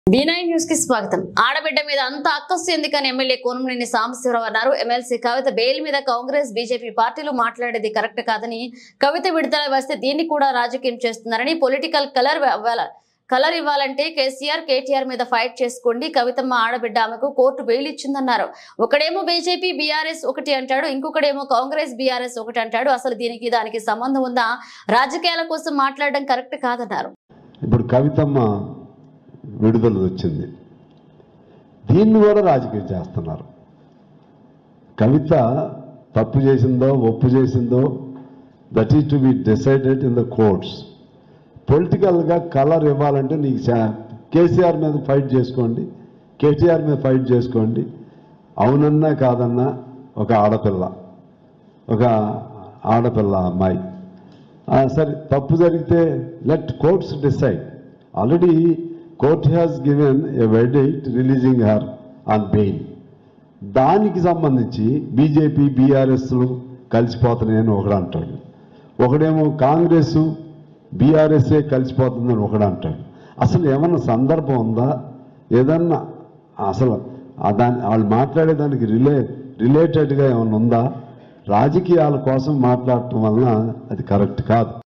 B9 news కి స్వాగతం ఆడబిడ్డ మీద అంత అక్కస్సు ఎందుకని ఎమ్మెల్యే కోనమనేని సాంబశివరావు అన్నారు ఎమ్మెల్సీ కవిత బెయిల్ మీద కాంగ్రెస్ బీజేపీ పార్టీలు మాట్లాడేది కరెక్ట్ కాదని కవిత విడుదల వస్తే దీన్ని కూడా రాజకీయం చేస్తున్నారని పొలిటికల్ కలర్ ఇవ్వాల కలర్ ఇవ్వాలంటే కేసీఆర్ కేటీఆర్ మీద ఫైట్ చేసుకోండి కవితమ్మ ఆడబిడ్డ ఆమెకు కోర్టు బెయిల్ ఇచ్చిందన్నారు ఒకడేమో బీజేపీ బీఆర్ఎస్ ఒకటి అంటాడు ఇంకొకడేమో కాంగ్రెస్ బీఆర్ఎస్ ఒకటి అంటాడు అసలు దీనికి దానికి సంబంధం ఉందా రాజకీయాల కోసం మాట్లాడడం కరెక్ట్ కాదన్నారు ఇప్పుడు కవితమ్మ విడుదల వచ్చింది దీన్ని కూడా రాజకీయం చేస్తున్నారు కవిత తప్పు చేసిందో ఒప్పు చేసిందో that is to be decided in the courts పొలిటికల్గా కలర్ ఇవ్వాలంటే నీకు చా- కేసీఆర్ మీద ఫైట్ చేసుకోండి కేటీఆర్ మీద ఫైట్ చేసుకోండి అవునన్నా కాదన్నా ఒక ఆడపిల్ల ఒక ఆడపిల్ల అమ్మాయి ఆ, సరే తప్పు జరిగితే let courts decide already court has given a verdict releasing her on bail దానికి సంబంధించి బీజేపీ బీఆర్ఎస్లు కలిసిపోతున్నాయని ఒకడు అంటాడు ఒకడేమో కాంగ్రెస్ బీఆర్ఎస్ఏ కలిసిపోతుందని ఒకడు అంటాడు అసలు ఏమన్నా సందర్భం ఉందా ఏదన్నా అసలు ఆ దాని వాళ్ళు మాట్లాడేదానికి రిలే రిలేటెడ్గా ఏమన్నా ఉందా రాజకీయాల కోసం మాట్లాడటం వలన అది కరెక్ట్ కాదు